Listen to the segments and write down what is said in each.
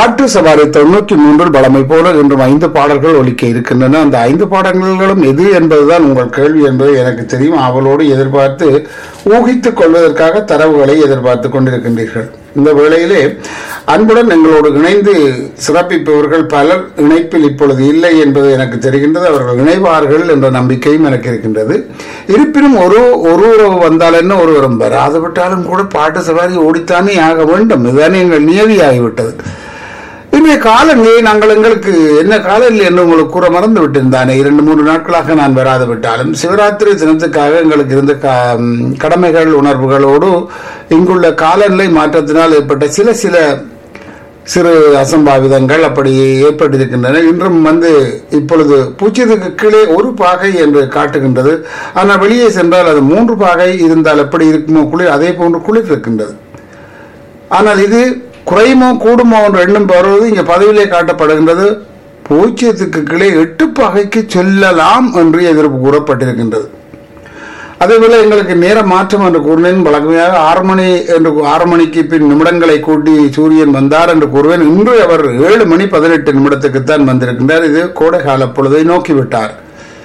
பாட்டு சவாரி தொண்ணூற்றி மூன்றில் பழமை போல இன்றும் ஐந்து பாடல்கள் ஒலிக்க இருக்கின்றன அந்த ஐந்து பாடல்களும் எது என்பதுதான் உங்கள் கேள்வி என்பது எனக்கு தெரியும் அவளோடு எதிர்பார்த்து ஊகித்துக் கொள்வதற்காக தரவுகளை எதிர்பார்த்து கொண்டிருக்கின்றீர்கள் இந்த வேளையிலே அன்புடன் எங்களோடு இணைந்து சிறப்பிப்பவர்கள் பலர் இணைப்பில் இப்பொழுது இல்லை என்பது எனக்கு தெரிகின்றது அவர்கள் இணைவார்கள் என்ற நம்பிக்கையும் எனக்கு இருக்கின்றது இருப்பினும் ஒரு ஒரு உறவு வந்தால் என்ன ஒருவரும் வராது விட்டாலும் கூட பாட்டு சவாரி ஓடித்தானே ஆக வேண்டும் இதுதானே எங்கள் நியதியாகிவிட்டது இன்றைய காலநிலை நாங்கள் எங்களுக்கு என்ன காலநிலை என்று உங்களுக்கு கூற மறந்து விட்டிருந்தானே இரண்டு மூன்று நாட்களாக நான் வராது விட்டாலும் சிவராத்திரி தினத்துக்காக எங்களுக்கு இருந்த க- ம், கடமைகள் உணர்வுகளோடு இங்குள்ள காலநிலை மாற்றத்தினால் ஏற்பட்ட சில சில சிறு அசம்பாவிதங்கள் அப்படி ஏற்பட்டிருக்கின்றன இன்றும் வந்து இப்பொழுது பூச்சியத்துக்கு கீழே ஒரு பாகை என்று காட்டுகின்றது ஆனால் வெளியே சென்றால் அது மூன்று பாகை இருந்தால் எப்படி இருக்குமோ குளிர் அதே போன்று குளிர் இருக்கின்றது ஆனால் இது குறையுமோ கூடுமோ என்ற எண்ணம் வருவது இங்கே பதவியிலே காட்டப்படுகின்றது பூஜ்ஜியத்துக்கு கீழே எட்டு பகைக்கு செல்லலாம் என்று எதிர்ப்பு கூறப்பட்டிருக்கின்றது அதேபோல எங்களுக்கு நேர மாற்றம் என்று கூறினேன் வழக்கமையாக ஆறு மணி என்று ஆறு மணிக்கு பின் நிமிடங்களை கூட்டி சூரியன் வந்தார் என்று கூறுவேன் இன்று அவர் ஏழு மணி பதினெட்டு நிமிடத்துக்குத்தான் வந்திருக்கின்றார் இது கோடைகால பொழுதை நோக்கிவிட்டார்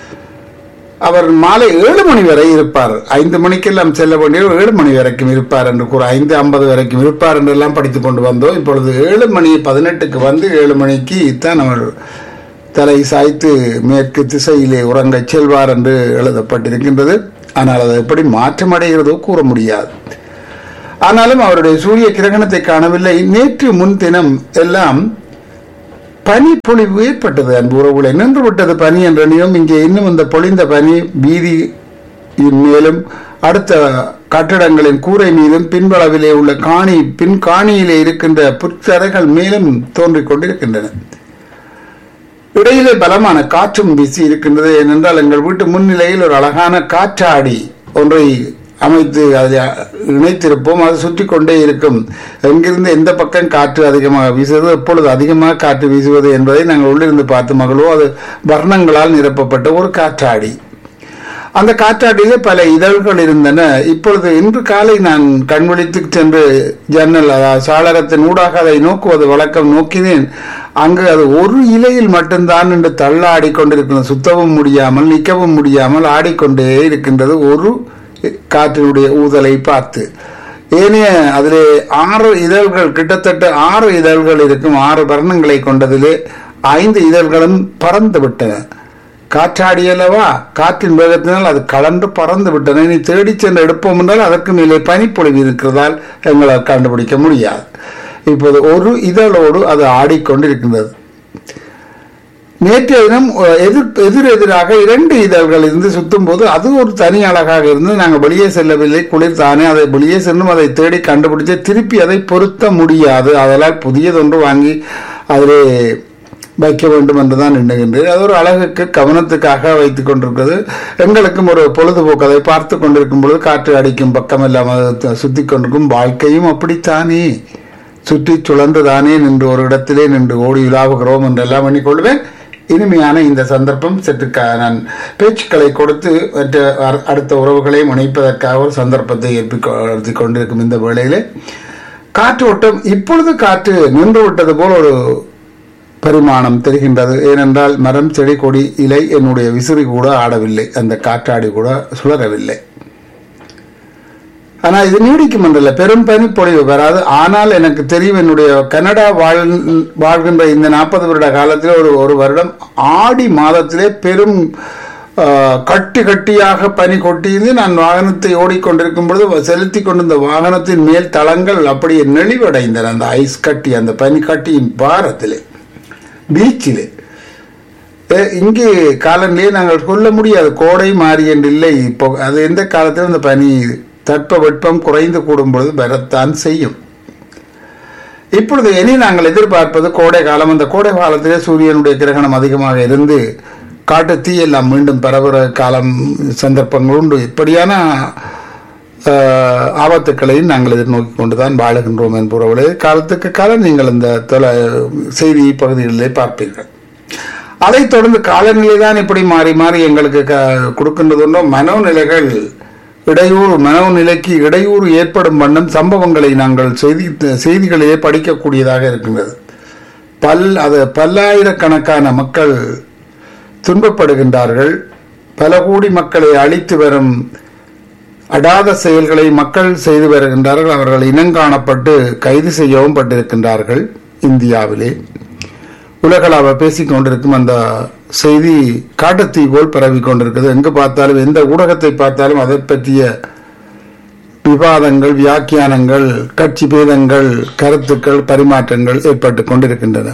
அவர் மாலை ஏழு மணி வரை இருப்பார் ஐந்து மணிக்கெல்லாம் செல்ல வேண்டிய ஏழு மணி வரைக்கும் இருப்பார் என்று கூற ஐந்து ஐம்பது வரைக்கும் இருப்பார் என்றெல்லாம் படித்துக் கொண்டு வந்தோம் இப்பொழுது ஏழு மணி பதினெட்டுக்கு வந்து ஏழு மணிக்கு தான் அவர் தலை சாய்த்து மேற்கு திசையிலே உறங்கச் செல்வார் என்று எழுதப்பட்டிருக்கின்றது ஆனால் அது எப்படி மாற்றமடைகிறதோ கூற முடியாது ஆனாலும் அவருடைய சூரிய கிரகணத்தை காணவில்லை நேற்று முன்தினம் எல்லாம் பனி பொழிவு ஏற்பட்டது அன்பு உறவுகளை நின்று விட்டது பனி என்ற எண்ணியும் இங்கே இன்னும் இந்த பொழிந்த பனி வீதியின் மேலும் அடுத்த கட்டடங்களின் கூரை மீதும் பின்பளவிலே உள்ள காணி பின் காணியிலே இருக்கின்ற புற்றறைகள் மேலும் தோன்றிக் கொண்டிருக்கின்றன இடையிலே பலமான காற்றும் வீசி இருக்கின்றது ஏனென்றால் எங்கள் வீட்டு முன்னிலையில் ஒரு அழகான காற்றாடி ஒன்றை அமைத்து அதை இணைத்திருப்போம் அது சுற்றி கொண்டே இருக்கும் எங்கிருந்து எந்த பக்கம் காற்று அதிகமாக வீசுவது எப்பொழுது அதிகமாக காற்று வீசுவது என்பதை நாங்கள் உள்ளிருந்து பார்த்து மகளோ அது வர்ணங்களால் நிரப்பப்பட்ட ஒரு காற்றாடி அந்த காற்றாடியிலே பல இதழ்கள் இருந்தன இப்பொழுது இன்று காலை நான் கண்விழித்து சென்று ஜன்னல் அதாவது சாளரத்தின் ஊடாக அதை நோக்குவது வழக்கம் நோக்கினேன் அங்கு அது ஒரு இலையில் மட்டும்தான் என்று தள்ளாடி கொண்டிருக்கிறது சுத்தவும் முடியாமல் நிற்கவும் முடியாமல் ஆடிக்கொண்டே இருக்கின்றது ஒரு காற்றினுடைய ஊதலை பார்த்து ஏனைய அதிலே ஆறு இதழ்கள் கிட்டத்தட்ட ஆறு இதழ்கள் இருக்கும் ஆறு வர்ணங்களை கொண்டதிலே ஐந்து இதழ்களும் பறந்து விட்டன காற்றாடியல்லவா காற்றின் வேகத்தினால் அது கலந்து பறந்து விட்டன இனி தேடி சென்று எடுப்போம் என்றால் அதற்கு மேலே பனிப்பொழிவு இருக்கிறதால் எங்களால் கண்டுபிடிக்க முடியாது இப்போது ஒரு இதழோடு அது ஆடிக்கொண்டிருக்கின்றது நேற்றைய தினம் அஹ், எதிர் எதிர் எதிராக இரண்டு இதழ்கள் இருந்து சுத்தும் போது அது ஒரு தனி அழகாக இருந்து நாங்கள் வெளியே செல்லவில்லை குளிர் தானே அதை வெளியே சென்றும் அதை தேடி கண்டுபிடித்து திருப்பி அதை பொருத்த முடியாது அதனால் புதியதொன்று வாங்கி அதிலே வைக்க வேண்டும் என்றுதான் எண்ணுகின்றேன் அது ஒரு அழகுக்கு கவனத்துக்காக வைத்துக் கொண்டிருக்கிறது எங்களுக்கும் ஒரு பொழுதுபோக்கு அதை பார்த்து கொண்டிருக்கும் பொழுது காற்று அடிக்கும் பக்கம் இல்லாமல் சுத்தி கொண்டிருக்கும் வாழ்க்கையும் அப்படித்தானே சுற்றி சுழன்று தானே நின்று ஒரு இடத்திலே நின்று ஓடி உலாவுகிறோம் என்றெல்லாம் எண்ணிக்கொள்வேன் இனிமையான இந்த சந்தர்ப்பம் சற்று க- நான் பேச்சுக்களை கொடுத்து மற்ற அ- அடுத்த உறவுகளை இணைப்பதற்காக ஒரு சந்தர்ப்பத்தை ஏற்படுத்தி கொண்டிருக்கும் இந்த வேளையிலே காற்று ஓட்டம் இப்பொழுது காற்று நின்று விட்டது போல் ஒரு பரிமாணம் தெரிகின்றது ஏனென்றால் மரம் செடி கொடி இலை என்னுடைய விசிறி கூட ஆடவில்லை அந்த காற்றாடி கூட சுழறவில்லை ஆனால் இது நீடிக்கும் என்றல்ல பெரும் பனிப்பொழிவு வராது ஆனால் எனக்கு தெரியும் என்னுடைய கனடா வாழ் வாழ்கின்ற இந்த நாற்பது வருட காலத்தில் ஒரு ஒரு வருடம் ஆடி மாதத்திலே பெரும் ஆ, கட்டி கட்டியாக பனி கொட்டியிருந்து நான் வாகனத்தை ஓடிக்கொண்டிருக்கும் பொழுது செலுத்தி கொண்டிருந்த வாகனத்தின் மேல் தளங்கள் அப்படியே நெளிவடைந்தன அந்த ஐஸ் கட்டி அந்த பனி கட்டியின் பாரத்திலே பீச்சிலே ஏ, இங்கே காலநிலையை நாங்கள் சொல்ல முடியாது கோடை மாறி என்று இல்லை இப்போ அது எந்த காலத்திலும் அந்த பனி தட்ப வெப்பம் குறைந்து கூடும் பொழுது வரத்தான் செய்யும் இப்பொழுது இனி நாங்கள் எதிர்பார்ப்பது கோடை காலம் அந்த கோடை காலத்திலே சூரியனுடைய கிரகணம் அதிகமாக இருந்து காட்டு தீயெல்லாம் மீண்டும் பரவுற காலம் சந்தர்ப்பங்கள் உண்டு இப்படியான ஆஹ், ஆபத்துக்களையும் நாங்கள் எதிர்நோக்கி கொண்டுதான் வாழுகின்றோம் என்பவர்களே காலத்துக்கு காலம் நீங்கள் இந்த தொலை செய்தி பகுதிகளிலே பார்ப்பீர்கள் அதைத் தொடர்ந்து காலநிலை தான் இப்படி மாறி மாறி எங்களுக்கு க- கொடுக்கின்றதுண்டோ மனோநிலைகள் இடையூறு மனோநிலைக்கு இடையூறு ஏற்படும் வண்ணம் சம்பவங்களை நாங்கள் செய்தி செய்திகளிலே படிக்கக்கூடியதாக இருக்கின்றது பல் அது பல்லாயிரக்கணக்கான மக்கள் துன்பப்படுகின்றார்கள் பல கோடி மக்களை அழித்து வரும் அடாத செயல்களை மக்கள் செய்து வருகின்றார்கள் அவர்கள் இனங்காணப்பட்டு கைது செய்யவும் பட்டிருக்கின்றார்கள் இந்தியாவிலே உலகளாவ பேசிக் கொண்டிருக்கும் அந்த செய்தி காட்டுத்தீ போல் பரவி கொண்டிருக்கிறது எங்கு பார்த்தாலும் எந்த ஊடகத்தை பார்த்தாலும் அதை பற்றிய விவாதங்கள் வியாக்கியானங்கள் கட்சி பேதங்கள் கருத்துக்கள் பரிமாற்றங்கள் ஏற்பட்டு கொண்டிருக்கின்றன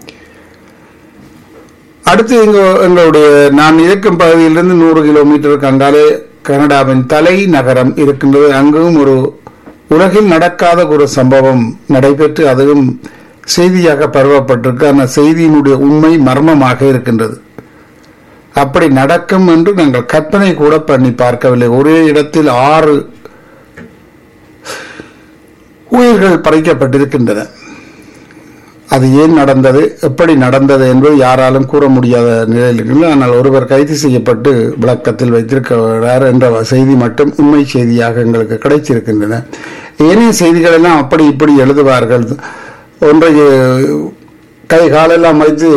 அடுத்து எங்க எங்களுடைய நான் இருக்கும் பகுதியிலிருந்து நூறு கிலோமீட்டருக்கு அங்காலே கனடாவின் தலை நகரம் இருக்கின்றது அங்கும் ஒரு உலகில் நடக்காத ஒரு சம்பவம் நடைபெற்று அதுவும் செய்தியாக பரவப்பட்டிருக்கு அந்த செய்தியினுடைய உண்மை மர்மமாக இருக்கின்றது அப்படி நடக்கும் என்று நாங்கள் கற்பனை கூட பண்ணி பார்க்கவில்லை ஒரே இடத்தில் ஆறு உயிர்கள் பறிக்கப்பட்டிருக்கின்றன அது ஏன் நடந்தது எப்படி நடந்தது என்பது யாராலும் கூற முடியாத நிலையில் இருக்கின்றது ஆனால் ஒருவர் கைது செய்யப்பட்டு விளக்கத்தில் வைத்திருக்கிறார் என்ற செய்தி மட்டும் உண்மை செய்தியாக எங்களுக்கு கிடைச்சிருக்கின்றன ஏனைய செய்திகள் எல்லாம் அப்படி இப்படி எழுதுவார்கள் ஒன்றை கை காலெல்லாம் வைத்து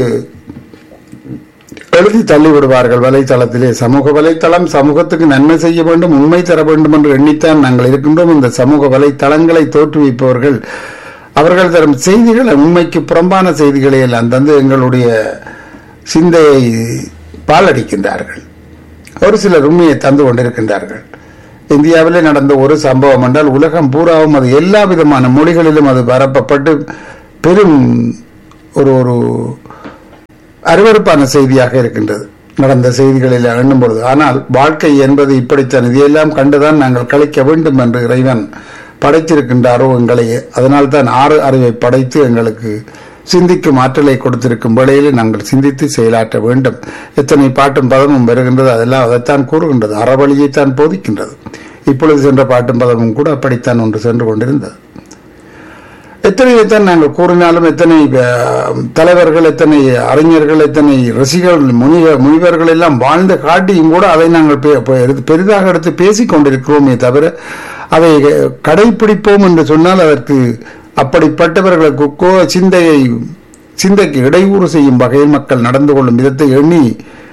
எழுதி தள்ளி விடுவார்கள் வலைத்தளத்திலே சமூக வலைத்தளம் சமூகத்துக்கு நன்மை செய்ய வேண்டும் உண்மை தர வேண்டும் என்று எண்ணித்தான் நாங்கள் இருக்கின்றோம் இந்த சமூக வலைத்தளங்களை தோற்றுவிப்பவர்கள் அவர்கள் தரும் செய்திகள் உண்மைக்கு புறம்பான செய்திகளை எல்லாம் தந்து எங்களுடைய சிந்தையை பாலடிக்கின்றார்கள் ஒரு சிலர் உண்மையை தந்து கொண்டிருக்கின்றார்கள் இந்தியாவிலே நடந்த ஒரு சம்பவம் என்றால் உலகம் பூராவும் அது எல்லா விதமான மொழிகளிலும் அது பரப்பப்பட்டு பெரும் ஒரு ஒரு அருவறுப்பான செய்தியாக இருக்கின்றது நடந்த செய்திகளில் எண்ணும் பொழுது ஆனால் வாழ்க்கை என்பது இப்படித்தான் இதையெல்லாம் கண்டுதான் நாங்கள் கழிக்க வேண்டும் என்று இறைவன் படைத்திருக்கின்றாரோ எங்களை அதனால் தான் ஆறு அறிவை படைத்து எங்களுக்கு சிந்திக்கும் ஆற்றலை கொடுத்திருக்கும் வேளையில் நாங்கள் சிந்தித்து செயலாற்ற வேண்டும் எத்தனை பாட்டும் பதமும் வருகின்றது அதெல்லாம் அதைத்தான் கூறுகின்றது அறவழியைத்தான் போதிக்கின்றது இப்பொழுது சென்ற பாட்டும் பதமும் கூட அப்படித்தான் ஒன்று சென்று கொண்டிருந்தது எத்தனையைத்தான் நாங்கள் கூறினாலும் எத்தனை தலைவர்கள் எத்தனை அறிஞர்கள் எத்தனை ரசிகர்கள் முனிவர் முனிவர்கள் எல்லாம் வாழ்ந்து காட்டியும் கூட அதை நாங்கள் பெரிதாக எடுத்து பேசிக் கொண்டிருக்கிறோமே தவிர அதை கடைபிடிப்போம் என்று சொன்னால் அதற்கு அப்படிப்பட்டவர்களுக்கு சிந்தையை சிந்தைக்கு இடையூறு செய்யும் வகையில் மக்கள் நடந்து கொள்ளும் விதத்தை எண்ணி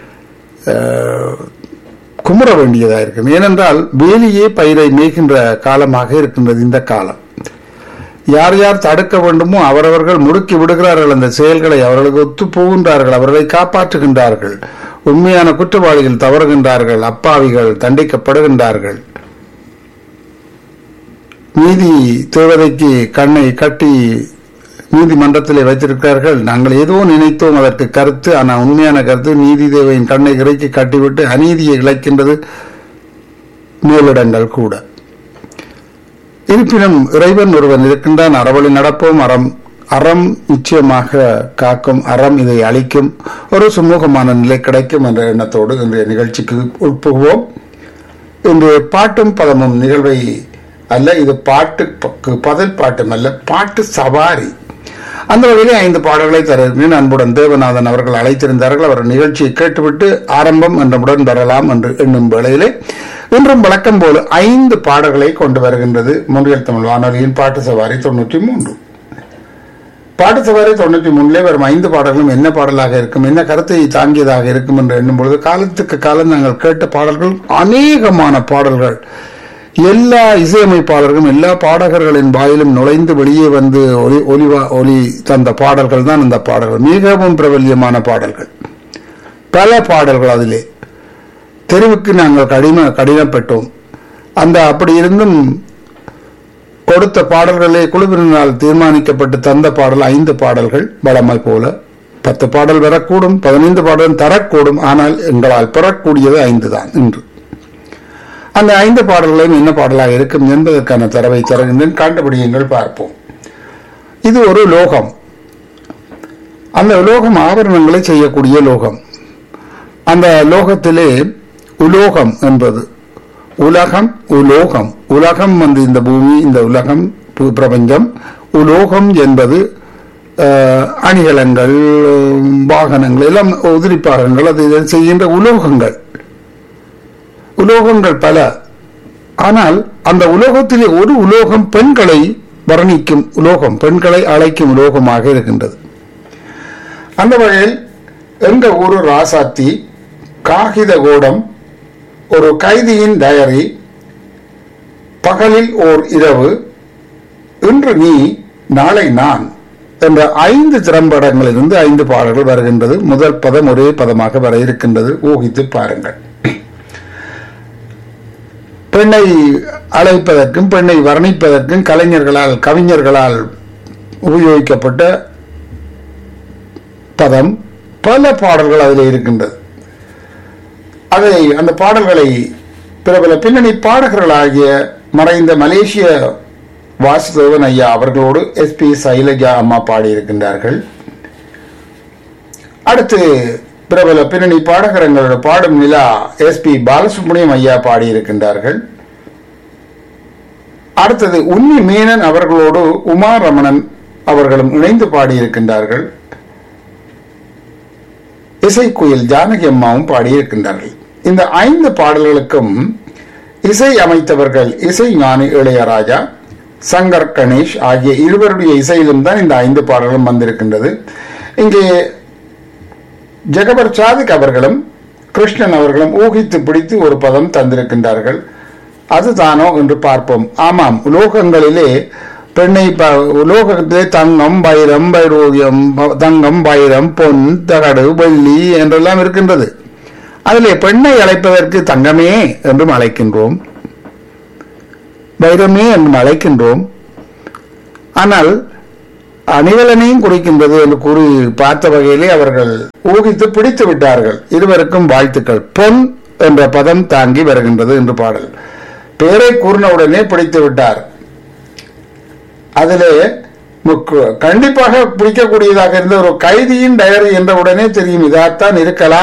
குமுற வேண்டியதாக இருக்கும் ஏனென்றால் வேலியே பயிரை மேய்கின்ற காலமாக இருக்கின்றது இந்த காலம் யார் யார் தடுக்க வேண்டுமோ அவரவர்கள் முடுக்கி விடுகிறார்கள் அந்த செயல்களை அவர்களுக்கு ஒத்து போகின்றார்கள் அவர்களை காப்பாற்றுகின்றார்கள் உண்மையான குற்றவாளிகள் தவறுகின்றார்கள் அப்பாவிகள் தண்டிக்கப்படுகின்றார்கள் நீதி தேவதைக்கு கண்ணை கட்டி நீதிமன்றத்திலே வைத்திருக்கிறார்கள் நாங்கள் ஏதோ நினைத்தோம் அதற்கு கருத்து ஆனால் உண்மையான கருத்து நீதி தேவையின் கண்ணை இறக்கி கட்டிவிட்டு அநீதியை இழைக்கின்றது மேலிடங்கள் கூட இருப்பினும் இறைவன் ஒருவன் இருக்கின்றான் அறவழி நடப்போம் அறம் அறம் நிச்சயமாக காக்கும் அறம் இதை அளிக்கும் ஒரு சுமூகமான நிலை கிடைக்கும் என்ற எண்ணத்தோடு இன்றைய நிகழ்ச்சிக்கு உட்புகுவோம் இன்று பாட்டும் பதமும் நிகழ்வை அல்ல இது பாட்டு பதில் பாட்டும் அல்ல பாட்டு சவாரி அந்த வகையிலே ஐந்து பாடல்களை தருகிறேன் அன்புடன் தேவநாதன் அவர்கள் அழைத்திருந்தார்கள் அவர் நிகழ்ச்சியை கேட்டுவிட்டு ஆரம்பம் என்றவுடன் வரலாம் என்று எண்ணும் வேளையிலே இன்றும் வழக்கம் போல ஐந்து பாடல்களை கொண்டு வருகின்றது முன்றியல் தமிழ் வானொலியின் பாட்டு சவாரி தொண்ணூற்றி மூன்று பாட்டு சவாரி தொண்ணூற்றி மூணுலே வரும் ஐந்து பாடல்களும் என்ன பாடலாக இருக்கும் என்ன கருத்தை தாங்கியதாக இருக்கும் என்று எண்ணும் பொழுது காலத்துக்கு காலம் நாங்கள் கேட்ட பாடல்கள் அநேகமான பாடல்கள் எல்லா இசையமைப்பாளர்களும் எல்லா பாடகர்களின் வாயிலும் நுழைந்து வெளியே வந்து ஒலி ஒலிவா ஒலி தந்த பாடல்கள் தான் இந்த பாடல்கள் மிகவும் பிரபல்யமான பாடல்கள் பல பாடல்கள் அதிலே தெருவுக்கு நாங்கள் கடின கடினப்பட்டோம் அந்த அப்படி இருந்தும் கொடுத்த பாடல்களே குழுவினால் தீர்மானிக்கப்பட்டு தந்த பாடல் ஐந்து பாடல்கள் வளமை போல பத்து பாடல் வரக்கூடும் பதினைந்து பாடல் தரக்கூடும் ஆனால் எங்களால் பெறக்கூடியது ஐந்து தான் இன்று அந்த ஐந்து பாடல்களையும் என்ன பாடலாக இருக்கும் என்பதற்கான தரவை தருகின்றேன் கண்டுபிடியுங்கள் பார்ப்போம் இது ஒரு லோகம் அந்த லோகம் ஆபரணங்களை செய்யக்கூடிய லோகம் அந்த லோகத்திலே உலோகம் என்பது உலகம் உலோகம் உலகம் வந்து இந்த பூமி இந்த உலகம் பிரபஞ்சம் உலோகம் என்பது அணிகலங்கள் வாகனங்கள் எல்லாம் உதிரிப்பாகங்கள் அது செய்கின்ற உலோகங்கள் உலோகங்கள் பல ஆனால் அந்த உலோகத்திலே ஒரு உலோகம் பெண்களை வர்ணிக்கும் உலோகம் பெண்களை அழைக்கும் உலோகமாக இருக்கின்றது அந்த வகையில் எங்க ஊரு ராசாத்தி காகித கோடம் ஒரு கைதியின் டயரி பகலில் ஓர் இரவு இன்று நீ நாளை நான் என்ற ஐந்து திறம்படங்களிலிருந்து ஐந்து பாடல்கள் வருகின்றது முதல் பதம் ஒரே பதமாக வர இருக்கின்றது ஊகித்து பாருங்கள் பெண்ணை அழைப்பதற்கும் பெண்ணை வர்ணிப்பதற்கும் கலைஞர்களால் கவிஞர்களால் உபயோகிக்கப்பட்ட பதம் பல பாடல்கள் அதில் இருக்கின்றது அதை அந்த பாடல்களை பிரபல பின்னணி பாடகர்களாகிய மறைந்த மலேசிய வாசுதேவன் ஐயா அவர்களோடு எஸ் பி சைலஜா அம்மா பாடியிருக்கின்றார்கள் அடுத்து பிரபல பின்னணி பாடகரங்களோட பாடும் நிலா எஸ் பி பாலசுப்ரமணியம் ஐயா பாடியிருக்கின்றார்கள் அடுத்தது உன்னி மேனன் அவர்களோடு உமா ரமணன் அவர்களும் இணைந்து பாடியிருக்கின்றார்கள் இசைக்குயில் ஜானகி அம்மாவும் பாடியிருக்கின்றார்கள் இந்த ஐந்து பாடல்களுக்கும் இசை அமைத்தவர்கள் இசை ஞானி இளையராஜா சங்கர் கணேஷ் ஆகிய இருவருடைய இசையிலும் தான் இந்த ஐந்து பாடல்களும் வந்திருக்கின்றது இங்கே ஜெகபர் சாதிக் அவர்களும் கிருஷ்ணன் அவர்களும் ஊகித்து பிடித்து ஒரு பதம் தந்திருக்கின்றார்கள் அதுதானோ என்று பார்ப்போம் ஆமாம் உலோகங்களிலே பெண்ணை ப- உலோகத்திலே தங்கம் வைரம் வைரோகியம் ப- தங்கம் வைரம் பொன் தகடு வெள்ளி என்றெல்லாம் இருக்கின்றது அதிலே பெண்ணை அழைப்பதற்கு தங்கமே என்றும் அழைக்கின்றோம் வைரமே என்றும் அழைக்கின்றோம் ஆனால் அணிகலனையும் குறிக்கின்றது என்று கூறி பார்த்த வகையிலே அவர்கள் ஊகித்து பிடித்து விட்டார்கள் இருவருக்கும் வாழ்த்துக்கள் பொன் என்ற பதம் தாங்கி வருகின்றது என்று பாடல் பேரை கூறினவுடனே பிடித்து விட்டார் அதிலே முக்கு- கண்டிப்பாக பிடிக்கக்கூடியதாக இருந்த ஒரு கைதியின் டயரி என்ற உடனே தெரியும் இதாத்தான் இருக்கலாம்